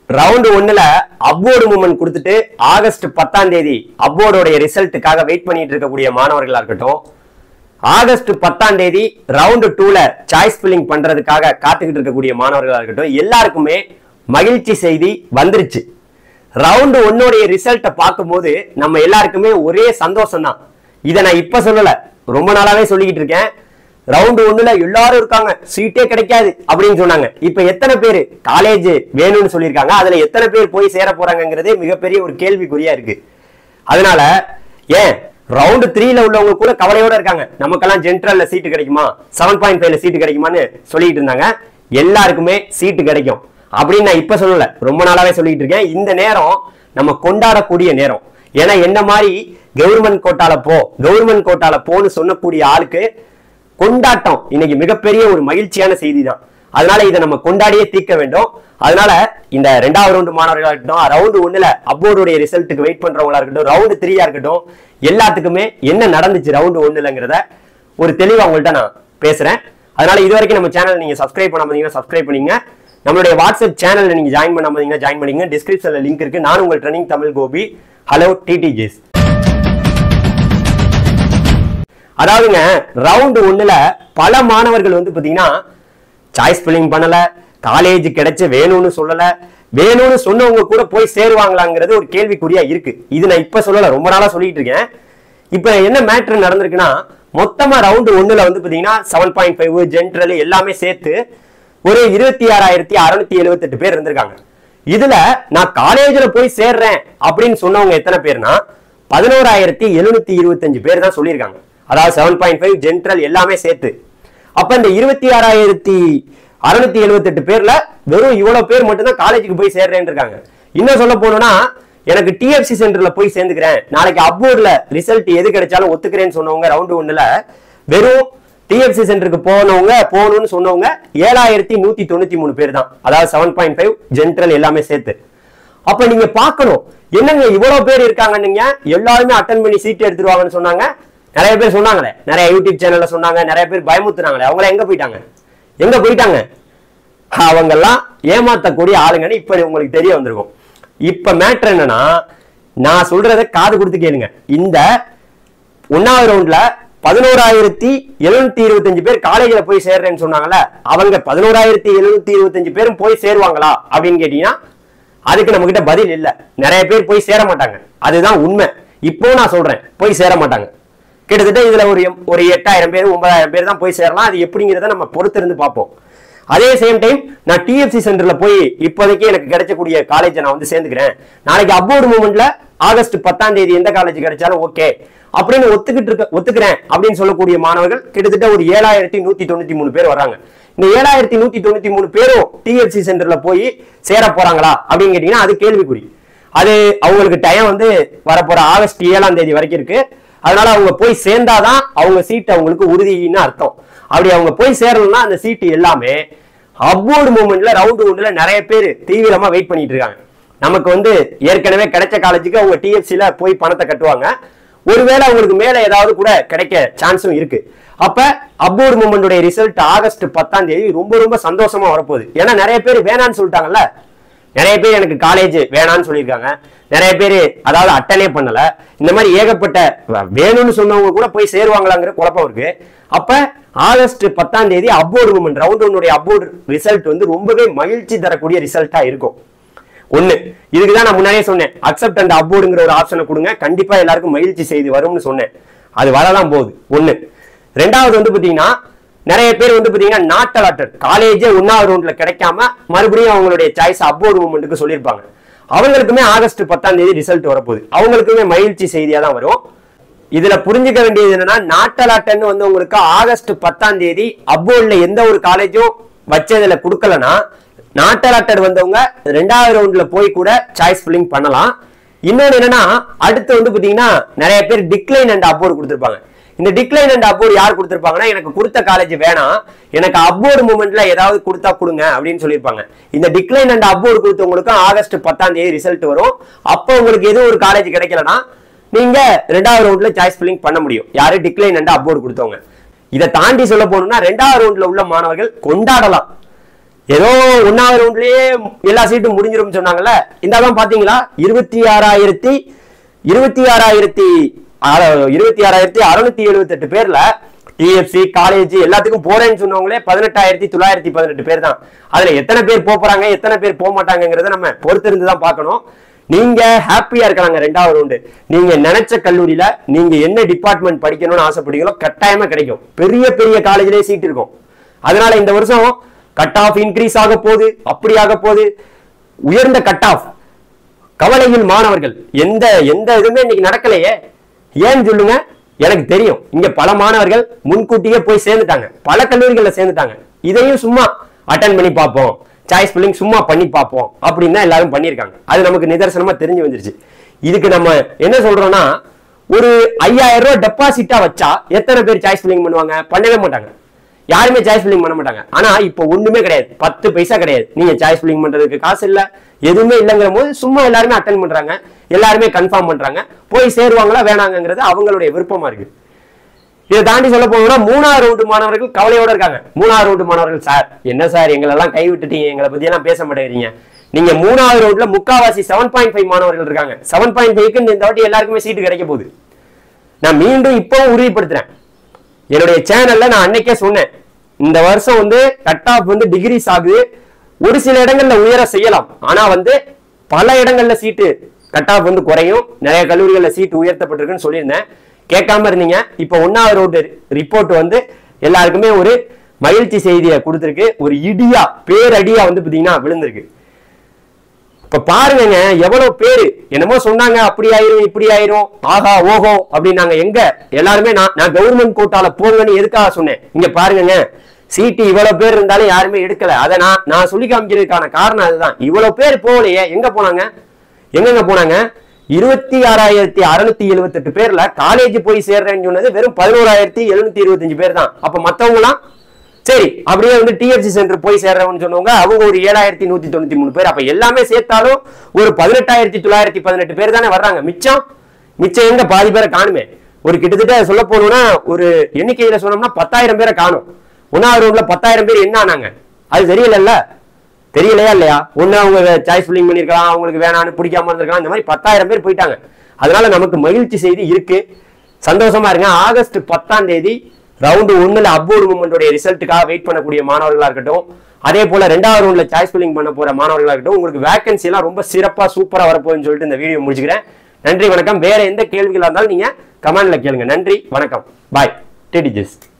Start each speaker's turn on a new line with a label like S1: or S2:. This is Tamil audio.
S1: ரவுண்டு ஒண்ணுல அப்வோர்டு மூமெண்ட் கொடுத்துட்டு ஆகஸ்ட் பத்தாம் தேதி அப்வோர்டோடைய ரிசல்ட்டுக்காக வெயிட் பண்ணிட்டு இருக்கக்கூடிய மாணவர்களா இருக்கட்டும் ஆகஸ்ட் பத்தாம் தேதி ரவுண்டு டூல சாய்ஸ் ஃபில்லிங் பண்றதுக்காக காத்துக்கிட்டு இருக்கக்கூடிய மாணவர்களா இருக்கட்டும் எல்லாருக்குமே மகிழ்ச்சி செய்தி வந்துருச்சு ரவுண்டு ஒன்னோடைய ரிசல்ட்டை பார்க்கும்போது நம்ம எல்லாருக்குமே ஒரே சந்தோஷம் தான் இதை நான் இப்ப சொல்லல ரொம்ப நாளாவே சொல்லிக்கிட்டு இருக்கேன் ரவுண்டு ஒண்ணுல எல்லாரும் இருக்காங்க சீட்டே கிடைக்காது அப்படின்னு சொன்னாங்க இப்ப எத்தனை பேர் காலேஜ் வேணும்னு சொல்லியிருக்காங்க அதுல எத்தனை பேர் போய் சேர போறாங்கங்கிறதே மிகப்பெரிய ஒரு கேள்விக்குறியா இருக்கு அதனால ஏன் ரவுண்டு த்ரீல உள்ளவங்க கூட கவலையோட இருக்காங்க நமக்கெல்லாம் ஜென்ட்ரல்ல சீட்டு கிடைக்குமா செவன் பாயிண்ட் ஃபைவ்ல சீட்டு கிடைக்குமான்னு சொல்லிட்டு இருந்தாங்க எல்லாருக்குமே சீட்டு கிடைக்கும் அப்படின்னு நான் இப்ப சொல்லல ரொம்ப நாளாவே சொல்லிட்டு இருக்கேன் இந்த நேரம் நம்ம கொண்டாடக்கூடிய நேரம் ஏன்னா என்ன மாதிரி கவர்மெண்ட் கோட்டால போ கவர்மெண்ட் கோட்டால போன்னு சொன்னக்கூடிய ஆளுக்கு கொண்டாட்டம் இன்னைக்கு மிகப்பெரிய ஒரு மகிழ்ச்சியான செய்தி தான் அதனால இதை நம்ம கொண்டாடியே தீர்க்க வேண்டும் அதனால இந்த ரெண்டாவது ரவுண்டு மாணவர்களா இருக்கட்டும் ரவுண்டு ஒண்ணுல அப்போர்டுடைய ரிசல்ட்டுக்கு வெயிட் பண்றவங்களா இருக்கட்டும் ரவுண்டு த்ரீயா இருக்கட்டும் எல்லாத்துக்குமே என்ன நடந்துச்சு ரவுண்டு ஒண்ணுலங்கிறத ஒரு தெளிவா உங்கள்ட்ட நான் பேசுறேன் அதனால இது வரைக்கும் நம்ம சேனல் நீங்க சப்ஸ்கிரைப் பண்ண பார்த்தீங்கன்னா சப்ஸ்கிரைப் பண்ணீங்க நம்மளுடைய வாட்ஸ்அப் சேனல்ல நீங்க ஜாயின் பண்ண பார்த்தீங்கன்னா ஜாயின் பண்ணீங்க டிஸ்கிரிப்ஷன்ல லிங்க் இருக்கு நான் உங்கள் ட்ரெனிங் தமிழ் கோபி ஹலோ டிடிஜிஸ் அதாவதுங்க ரவுண்டு ஒண்ணுல பல மாணவர்கள் வந்து பாத்தீங்கன்னா சாய்ஸ் ஃபில்லிங் பண்ணல காலேஜ் கிடைச்ச வேணும்னு சொல்லல வேணும்னு சொன்னவங்க கூட போய் சேருவாங்களாங்கிறது ஒரு கேள்விக்குறியா இருக்கு இது நான் இப்ப சொல்லல ரொம்ப நாளா சொல்லிட்டு இருக்கேன் இப்ப என்ன மேட்ரு நடந்திருக்குன்னா மொத்தமா ரவுண்டு ஒண்ணுல வந்து பாத்தீங்கன்னா செவன் பாயிண்ட் ஃபைவ் ஜென்ட்ரல் எல்லாமே சேர்த்து ஒரு இருபத்தி ஆறாயிரத்தி அறுநூத்தி எழுபத்தெட்டு பேர் இருந்திருக்காங்க இதுல நான் காலேஜ்ல போய் சேர்றேன் அப்படின்னு சொன்னவங்க எத்தனை பேர்னா பதினோராயிரத்தி எழுநூத்தி இருபத்தஞ்சு பேர் தான் சொல்லியிருக்காங்க அதாவது செவன் பாயிண்ட் ஃபைவ் ஜென்ட்ரல் எல்லாமே சேர்த்து அப்ப இந்த இருபத்தி ஆறாயிரத்தி அறுநூத்தி எழுபத்தெட்டு பேர்ல வெறும் இவ்வளவு பேர் மட்டும்தான் காலேஜுக்கு போய் சேர்றேன்னு இருக்காங்க இன்னும் சொல்ல போனோம்னா எனக்கு டிஎஃப்சி சென்டர்ல போய் சேர்ந்துக்கிறேன் நாளைக்கு அப்வோர்ட்ல ரிசல்ட் எது கிடைச்சாலும் ஒத்துக்கிறேன்னு சொன்னவங்க ரவுண்டு ஒண்ணுல வெறும் டிஎஃப்சி சென்டருக்கு போனவங்க போகணும்னு சொன்னவங்க ஏழாயிரத்தி நூத்தி தொண்ணூத்தி மூணு பேர் தான் அதாவது செவன் பாயிண்ட் ஃபைவ் ஜென்ட்ரல் எல்லாமே சேர்த்து அப்ப நீங்க பார்க்கணும் என்னங்க இவ்வளவு பேர் இருக்காங்கன்னீங்க எல்லாருமே அட்டன் பண்ணி சீட் எடுத்துருவாங்கன்னு சொன்னாங்க நிறைய பேர் சொன்னாங்களே நிறைய யூடியூப் சேனல்ல சொன்னாங்க நிறைய பேர் பயமுத்துனாங்களே அவங்க எங்க போயிட்டாங்க எங்க போயிட்டாங்க அவங்கெல்லாம் ஏமாத்தக்கூடிய ஆளுங்கன்னு இப்ப உங்களுக்கு தெரிய வந்திருக்கும் இப்ப மேட்ரு என்னன்னா நான் சொல்றத காது கொடுத்து கேளுங்க இந்த ஒன்னாவது ரவுண்ட்ல பதினோராயிரத்தி எழுநூத்தி இருபத்தஞ்சு பேர் காலேஜ்ல போய் சேர்றேன்னு சொன்னாங்கல்ல அவங்க பதினோராயிரத்தி எழுநூத்தி இருபத்தஞ்சு பேரும் போய் சேருவாங்களா அப்படின்னு கேட்டீங்கன்னா அதுக்கு நம்ம கிட்ட பதில் இல்ல நிறைய பேர் போய் சேர மாட்டாங்க அதுதான் உண்மை இப்போ நான் சொல்றேன் போய் சேர மாட்டாங்க கிட்டத்தட்ட இதுல ஒரு எம்- ஒரு எட்டாயிரம் பேர் ஒன்பதாயிரம் பேர் தான் போய் சேரலாம் அது எப்படிங்கிறத நம்ம பொறுத்திருந்து பார்ப்போம் அதே சேம் டைம் நான் டிஎஃப்சி சென்டர்ல போய் இப்போதைக்கு எனக்கு கிடைக்கக்கூடிய காலேஜை நான் வந்து சேர்ந்துக்கிறேன் நாளைக்கு அப்வோர்டு மூமெண்ட்ல ஆகஸ்ட் பத்தாம் தேதி எந்த காலேஜ் கிடைச்சாலும் ஓகே அப்படின்னு ஒத்துக்கிட்டு இருக்க ஒத்துக்கிறேன் அப்படின்னு சொல்லக்கூடிய மாணவர்கள் கிட்டத்தட்ட ஒரு ஏழாயிரத்தி நூத்தி தொண்ணூத்தி மூணு பேர் வராங்க இந்த ஏழாயிரத்தி நூத்தி தொண்ணூத்தி மூணு பேரும் டிஎஃப்சி சென்டர்ல போய் சேர போறாங்களா அப்படின்னு கேட்டீங்கன்னா அது கேள்விக்குறி அது அவங்களுக்கு டைம் வந்து வரப்போற ஆகஸ்ட் ஏழாம் தேதி வரைக்கும் இருக்கு அதனால அவங்க போய் சேர்ந்தாதான் அவங்க சீட் அவங்களுக்கு உறுதின்னு அர்த்தம் அப்படி அவங்க போய் சேரணும்னா அந்த சீட்டு எல்லாமே அப்வோர்டு மூமெண்ட்ல ரவுண்டு ஒன்றுல நிறைய பேர் தீவிரமா வெயிட் பண்ணிட்டு இருக்காங்க நமக்கு வந்து ஏற்கனவே கிடைச்ச காலேஜுக்கு அவங்க டிஎஃப்சில போய் பணத்தை கட்டுவாங்க ஒருவேளை அவங்களுக்கு மேல ஏதாவது கூட கிடைக்க சான்ஸும் இருக்கு அப்ப அப்வோர்டு மூமெண்டோட ரிசல்ட் ஆகஸ்ட் பத்தாம் தேதி ரொம்ப ரொம்ப சந்தோஷமா வரப்போகுது ஏன்னா நிறைய பேர் வேணான்னு சொல்லிட்டாங்கல்ல நிறைய பேர் எனக்கு காலேஜ் வேணான்னு சொல்லியிருக்காங்க நிறைய பேர் அதாவது அட்டனே பண்ணல இந்த மாதிரி ஏகப்பட்ட வ- வேணும்னு சொன்னவங்க கூட போய் சேருவாங்களாங்கிற குழப்பம் இருக்கு அப்ப ஆகஸ்ட் பத்தாம் தேதி அப்வோர்டு மூமெண்ட் ரவுண்ட் ஒன்னுடைய அப்வோர்டு ரிசல்ட் வந்து ரொம்பவே மகிழ்ச்சி தரக்கூடிய ரிசல்ட்டா இருக்கும் ஒண்ணு இதுக்கு தான் நான் முன்னாடியே சொன்னேன் அக்செப்ட் அண்ட் அப்வோர்டுங்கிற ஒரு ஆப்ஷனை கொடுங்க கண்டிப்பா எல்லாருக்கும் மகிழ்ச்சி செய்தி வரும்னு சொன்னேன் அது வரலாம் போகுது ஒண்ணு ரெண்டாவது வந்து பாத்தீங்கன்னா நிறைய பேர் வந்து பாத்தீங்கன்னா நாட் அலாட்டட் காலேஜே ஒன்னாவது ரவுண்ட்ல கிடைக்காம மறுபடியும் அவங்களுடைய சாய்ஸ் அப்வோர்டு மூமெண்ட்டுக்கு சொல்லியிருப்பாங்க அவங்களுக்குமே ஆகஸ்ட் பத்தாம் தேதி ரிசல்ட் வரப்போகுது அவங்களுக்குமே மகிழ்ச்சி செய்தியா தான் வரும் இதுல புரிஞ்சுக்க வேண்டியது என்னன்னா நாட்டலாட்டன்னு வந்து உங்களுக்கு ஆகஸ்ட் பத்தாம் தேதி அப்வோர்ட்ல எந்த ஒரு காலேஜும் வச்சதுல கொடுக்கலனா நாட்டலாட்டர் வந்தவங்க ரெண்டாவது ரவுண்ட்ல போய் கூட சாய்ஸ் ஃபில்லிங் பண்ணலாம் இன்னொன்னு என்னன்னா அடுத்து வந்து பாத்தீங்கன்னா நிறைய பேர் டிக்ளைன் அண்ட் அப்வோர்டு கொடுத்திருப்பாங்க இந்த டிக்ளைன் அண்ட் அப்வோர்டு யார் கொடுத்திருப்பாங்கன்னா எனக்கு கொடுத்த காலேஜ் வேணாம் எனக்கு அப்வோர்டு மூமெண்ட்ல ஏதாவது கொடுத்தா கொடுங்க அப்படின்னு சொல்லியிருப்பாங்க இந்த டிக்ளைன் அண்ட் அப்வோர்டு கொடுத்தவங்களுக்கும் ஆகஸ்ட் பத்தாம் தேதி ரிசல்ட் வரும் அப்போ உங்களுக்கு எதுவும் ஒரு காலேஜ் கிடைக்கலனா நீங்க ரெண்டாவது ரவுண்ட்ல சாய்ஸ் ஃபில்லிங் பண்ண முடியும் யாரு டிக்ளைன் அண்ட் அப்வோர்டு கொடுத்தவங்க இதை தாண்டி சொல்ல போனோம்னா ரெண்டாவது ரவுண்ட்ல உள்ள மாணவர்கள் கொண்டாடலாம் ஏதோ ஒன்னாவது ரவுண்ட்லயே எல்லா சீட்டும் முடிஞ்சிரும் சொன்னாங்கல்ல இந்த தான் பாத்தீங்களா இருபத்தி ஆறாயிரத்தி இருபத்தி ஆறாயிரத்தி இருபத்தி ஆறாயிரத்தி அறுநூத்தி எழுபத்தி எட்டு பேர்ல டிஎஃப்சி காலேஜ் எல்லாத்துக்கும் போறேன்னு சொன்னவங்களே பதினெட்டாயிரத்தி தொள்ளாயிரத்தி பதினெட்டு பேர் தான் அதுல எத்தனை பேர் போப் போறாங்க எத்தனை பேர் போக மாட்டாங்கங்கிறத நம்ம பொறுத்திருந்து தான் பார்க்கணும் நீங்க ஹாப்பியா இருக்கலாங்க ரெண்டாவது ரவுண்டு நீங்க நினைச்ச கல்லூரியில நீங்க என்ன டிபார்ட்மெண்ட் படிக்கணும்னு ஆசைப்படுறீங்களோ கட்டாயமா கிடைக்கும் பெரிய பெரிய காலேஜ்லயே சீட் இருக்கும் அதனால இந்த வருஷம் கட் ஆஃப் இன்க்ரீஸ் ஆக போகுது அப்படி ஆக போகுது உயர்ந்த கட் ஆஃப் கவலையில் மாணவர்கள் எந்த எந்த இதுவுமே இன்னைக்கு நடக்கலையே ஏன்னு சொல்லுங்க எனக்கு தெரியும் இங்க பல மாணவர்கள் முன்கூட்டியே போய் சேர்ந்துட்டாங்க பல கல்லூரிகள்ல சேர்ந்துட்டாங்க இதையும் சும்மா அட்டன் பண்ணி பார்ப்போம் சாய்ஸ் ஃபில்லிங் சும்மா பண்ணி பார்ப்போம் அப்படின்னு தான் எல்லாரும் பண்ணியிருக்காங்க அது நமக்கு நிதர்சனமா தெரிஞ்சு வந்துருச்சு இதுக்கு நம்ம என்ன சொல்றோம்னா ஒரு ஐயாயிரம் ரூபாய் டெபாசிட்டா வச்சா எத்தனை பேர் சாய்ஸ் ஃபில்லிங் பண்ணுவாங்க பண்ணவே மாட்டாங்க யாருமே சாய்ஸ் ஃபில்லிங் பண்ண மாட்டாங்க ஆனா இப்போ ஒண்ணுமே கிடையாது பத்து பைசா கிடையாது நீங்க சாய்ஸ் ஃபில்லிங் பண்றதுக்கு காசு இல்ல எதுவுமே இல்லைங்கிற போது சும்மா எல்லாருமே அட்டன் பண்றாங்க எல்லாருமே கன்ஃபார்ம் பண்றாங்க போய் சேருவாங்களா வேணாங்கிறது அவங்களுடைய விருப்பமா இருக்கு இதை தாண்டி சொல்ல போனோம்னா மூணாவது ரவுண்டு மாணவர்கள் கவலையோட இருக்காங்க மூணாவது ரவுண்டு மாணவர்கள் சார் என்ன சார் எங்களெல்லாம் கை விட்டுட்டீங்க எங்களை பத்தி எல்லாம் பேச மாட்டேங்கிறீங்க நீங்க மூணாவது ரவுண்ட்ல முக்காவாசி செவன் பாயிண்ட் ஃபைவ் மாணவர்கள் இருக்காங்க செவன் பாயிண்ட் ஃபைவ்க்கு இந்த வாட்டி எல்லாருக்குமே சீட்டு கிடைக்க போகுது நான் மீண்டும் இப்பவும் உறுதிப்படுத்துறேன் என்னுடைய சேனல்ல நான் அன்னைக்கே சொன்னேன் இந்த வருஷம் வந்து கட் ஆஃப் வந்து டிகிரிஸ் ஆகுது ஒரு சில இடங்கள்ல உயர செய்யலாம் ஆனா வந்து பல இடங்கள்ல சீட்டு கட் ஆஃப் வந்து குறையும் நிறைய கல்லூரிகள்ல சீட்டு உயர்த்தப்பட்டிருக்குன்னு சொல்லியிருந்தேன் கேட்காம இருந்தீங்க இப்போ ஒன்னாவது ரோடு ரிப்போர்ட் வந்து எல்லாருக்குமே ஒரு மகிழ்ச்சி செய்தியை கொடுத்துருக்கு ஒரு இடியா பேரடியா வந்து பாத்தீங்கன்னா விழுந்திருக்கு இப்ப பாருங்க எவ்வளவு பேரு என்னமோ சொன்னாங்க அப்படி ஆயிரும் இப்படி ஆயிரும் ஆஹா ஓஹோ அப்படின்னாங்க எங்க எல்லாருமே நான் நான் கவர்மெண்ட் கோட்டால போங்கன்னு எதுக்காக சொன்னேன் இங்க பாருங்க சீட்டு இவ்வளவு பேர் இருந்தாலும் யாருமே எடுக்கல அதை நான் நான் சொல்லி காமிக்கிறதுக்கான காரணம் அதுதான் இவ்வளவு பேர் போகலையே எங்க போனாங்க எங்கெங்க போனாங்க இருபத்தி ஆறாயிரத்தி அறுநூத்தி எழுபத்தெட்டு பேர்ல காலேஜ் போய் சேர்றேன்னு சொன்னது வெறும் பதினோராயிரத்தி எழுநூத்தி இருபத்தஞ்சு பேர் தான் அப்ப மத்தவங்கலாம் சரி அப்படியே வந்து டிஎஃப்சி சென்டர் போய் சேர்றவன்னு சொன்னவங்க அவங்க ஒரு ஏழாயிரத்தி நூத்தி தொண்ணூத்தி மூணு பேர் அப்ப எல்லாமே சேர்த்தாலும் ஒரு பதினெட்டாயிரத்தி தொள்ளாயிரத்தி பதினெட்டு பேர் தானே வர்றாங்க மிச்சம் மிச்சம் எங்க பாதி பேரை காணுமே ஒரு கிட்டத்தட்ட சொல்ல போனோம்னா ஒரு எண்ணிக்கையில சொன்னோம்னா பத்தாயிரம் பேரை காணும் ஒன்னாவது ரவுண்ட்ல பத்தாயிரம் பேர் என்ன ஆனாங்க அது தெரியலல்ல தெரியலையா இல்லையா ஒண்ணு அவங்க சாய்ஸ் ஃபில்லிங் பண்ணிருக்கலாம் அவங்களுக்கு வேணான்னு பிடிக்காம இருந்திருக்கலாம் இந்த மாதிரி பத்தாயிரம் பேர் போயிட்டாங்க அதனால நமக்கு மகிழ்ச்சி செய்தி இருக்கு சந்தோஷமா இருங்க ஆகஸ்ட் பத்தாம் தேதி ரவுண்டு ஒண்ணுல அப்வோர்டு மூமெண்டோட ரிசல்ட்டுக்காக வெயிட் பண்ணக்கூடிய மாணவர்களா இருக்கட்டும் அதே போல ரெண்டாவது ரவுண்ட்ல சாய்ஸ் ஃபில்லிங் பண்ண போற மாணவர்களா இருக்கட்டும் உங்களுக்கு வேகன்சி எல்லாம் ரொம்ப சிறப்பா சூப்பரா வரப்போகுதுன்னு சொல்லிட்டு இந்த வீடியோ முடிச்சுக்கிறேன் நன்றி வணக்கம் வேற எந்த கேள்விகளா இருந்தாலும் நீங்க கமெண்ட்ல கேளுங்க நன்றி வணக்கம் பாய் டிடிஜிஸ்